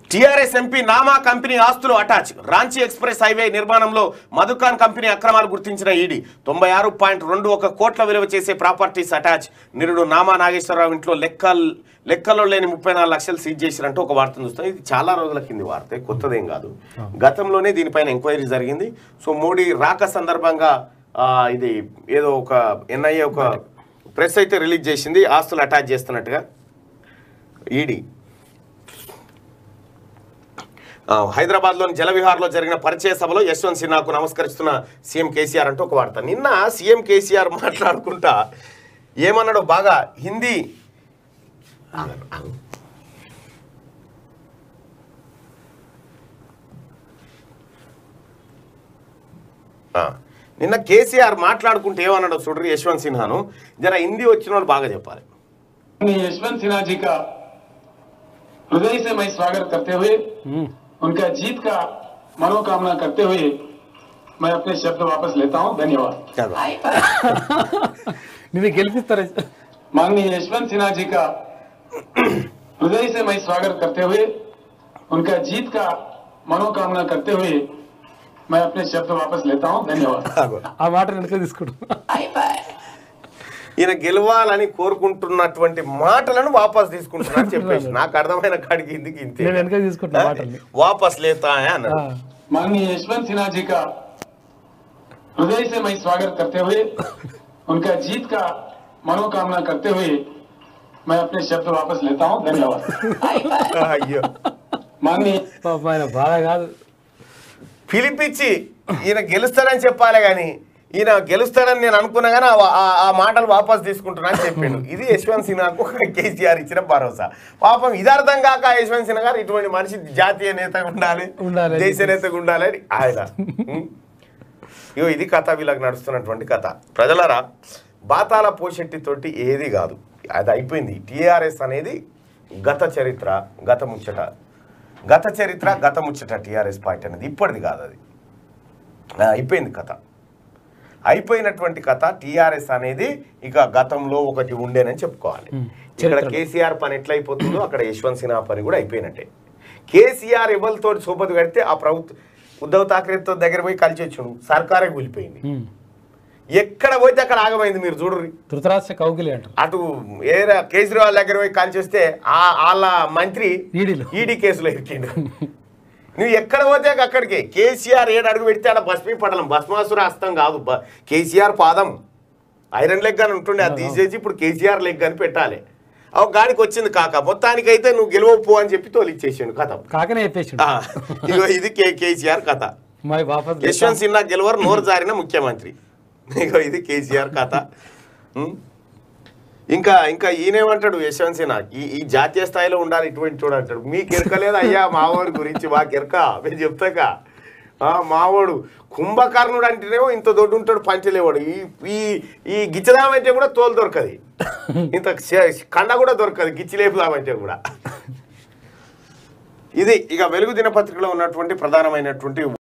TRS MP Nama company ఆస్తులు attach Ranchi express highway నిర్మాణంలో Madhucon company అక్రమాలు గుర్తించిన ఈడీ తొంభై ఆరు పాయింట్ రెండు ఒక కోట్ల విలువ చేసే ప్రాపర్టీస్ అటాచ్ నిరుడు నామా నాగేశ్వరరావు ఇంట్లో లెక్కల్ లెక్కలో లేని ముప్పై నాలుగు లక్షలు సీజ్ చేసినట్టు ఒక వార్తను చూస్తాం ఇది చాలా రోజుల కింది వార్త కొత్తదేం కాదు గతంలోనే దీనిపైన ఎంక్వైరీ జరిగింది సో మోడీ రాక సందర్భంగా ఆ, ఇది ఏదో ఒక ఎన్ఐఏ ఒక ప్రెస్ అయితే రిలీజ్ చేసింది ఆస్తులు అటాచ్ చేస్తున్నట్టుగా ఈడీ ఆ, హైదరాబాద్లోని జలవిహార్లో జరిగిన పరిచయ సభలో యశ్వంత్ సిన్హాకు నమస్కరిస్తున్న సీఎం కేసీఆర్ అంటూ ఒక వార్త నిన్న సీఎం కేసీఆర్ మాట్లాడుకుంటా ఏమన్నాడు బాగా హిందీ ఆగండి, ఆగండి. ఆ, నిన్న కేసీఆర్ మాట్లాడుకుంటే ఏమన్నాడు చూడ్రి యశ్వంత్ సిన్హాను జర హిందీ వచ్చిన వాళ్ళు బాగా చెప్పాలి माननीय यशवंत सिन्हा जी का हृदय से मैं स्वागत करते हुए उनका जीत का मनोकामना करते हुए मैं अपने शब्द वापस लेता हूं धन्यवाद చదువు. నిన్ను గెలిపిస్తారు माननीय यशवंत सिन्हा जी का हृदय से मैं स्वागत करते हुए उनका जीत का मनोकामना करते हुए मैं अपने शब्द वापस लेता हूं धन्यवाद ఆగు. ఆ మాట వెనక తీసుకుంటా ఈయన గెలవాలని కోరుకుంటున్నటువంటి మాటలను వాపస్ తీసుకుంటున్నా అని చెప్పేసి నాకు అర్థమైన కాడికి ఇందుకు ఇంతే నేను వెనక తీసుకుంటున్నా మాటల్ని వాపస్ లేతా అన్నాడు ఆ, माननीय यशवंत सिन्हा जी का हृदय से मैं स्वागत करते हुए उनका जीत का मनोकामना करते हुए मैं अपने शब्द वापस लेता हूं धन्यवाद అయ్యో माननीय పాపం ఆయన బాధ కాదు పిలిపించి ఈయన గెలుస్తాడని చెప్పాలి కానీ ఈయన గెలుస్తాడని నేను అనుకున్నా కానీ ఆ- ఆ- ఆ మాటలు వాపస్ తీసుకుంటున్నా అని చెప్పిండు ఇది యశ్వంత్ సిన్హాకు కేసీఆర్ ఇచ్చిన భరోసా పాపం ఇది అర్థం కాక యశ్వంత్ సిన్హా గారు ఇటువంటి మనిషి జాతీయ నేతగా ఉండాలి ఉండాలి. దేశ నేతగా ఉండాలి అని ఆయన ఉం. ఇగో ఇది కథ వీళ్ళకి నడుస్తున్నటువంటి కథ ప్రజలరా బాతాల పోషెట్టి తోటి ఏది కాదు అది అయిపోయింది టీఆర్ఎస్ అనేది గత చరిత్ర గత ముచ్చట గత చరిత్ర గత ముచ్చట టీఆర్ఎస్ పార్టీ అనేది ఇప్పటిది కాదు అది ఆ, అయిపోయింది కథ అయిపోయినటువంటి కథ టీఆర్ఎస్ అనేది ఇక గతంలో ఒకటి ఉండేనని చెప్పుకోవాలి ఇక్కడ చరిత్ర. కేసీఆర్ పని ఎట్లా అయిపోతుందో అక్కడ యశ్వంత్ సిన్హా పని కూడా అయిపోయినట్టే కేసీఆర్ ఎవరితో సోపతి కడితే ఆ ప్రభుత్వం ఉద్ధవ్ ఠాక్రేతో దగ్గర పోయి కలిసి వచ్చాడు సర్కారే కూలిపోయింది ఉమ్. ఎక్కడ పోతే అక్కడ ఆగమైంది మీరు చూడరు ధృతరాష్ట్ర కౌగిలి అంటారు అటు ఏరా కేజ్రీవాల్ దగ్గర పోయి కలిసి వస్తే ఆ- వాళ్ళ మంత్రి ఈడీలో. ఈడీ కేసులో ఇరికిండు నువ్వు ఎక్కడ పోతే అక్కడికి కేసీఆర్ ఏడు అడుగు పెడితే ఆడ భస్మీ పడలం భస్మాసుర హస్తం కాదు బ- కేసీఆర్ పాదం ఐరన్ లెగ్ అని ఉంటుండే అది తీసేసి ఇప్పుడు కేసీఆర్ లెగ్ అని పెట్టాలి ఒక గాడికి వచ్చింది కాక మొత్తానికైతే నువ్వు గెలవపో అని చెప్పి తోలిచ్చేసాడు కథ కాకనే చెప్పేసి ఆ, ఇగో ఇది కే కేసీఆర్ కథ మరి వాపస్ యశ్వంత్ సిన్హా గెలవర్ నోరు జారిన ముఖ్యమంత్రి ఇగో ఇది కేసీఆర్ కథ ఉం? ఇంకా ఇంకా ఈయనేమంటాడు యశ్వంత్ సిన్హా ఈ ఈ జాతీయ స్థాయిలో ఉండాలి ఇటువంటి చూడ అంటాడు మీకు ఎరకలేదు అయ్యా మావోడి గురించి మాకు ఎరక మేము చెప్తాక ఆ, మావోడు కుంభకర్ణుడు అంటేనేమో ఇంత దొడ్డు ఉంటాడు పంచలేవాడు ఈ ఈ ఈ గిచ్చదామంటే కూడా తోలు దొరకది ఇంత శ- కండ కూడా దొరకదు గిచ్చిలేపుదామంటే కూడా ఇది ఇక వెలుగు దినపత్రికలో ఉన్నటువంటి ప్రధానమైనటువంటి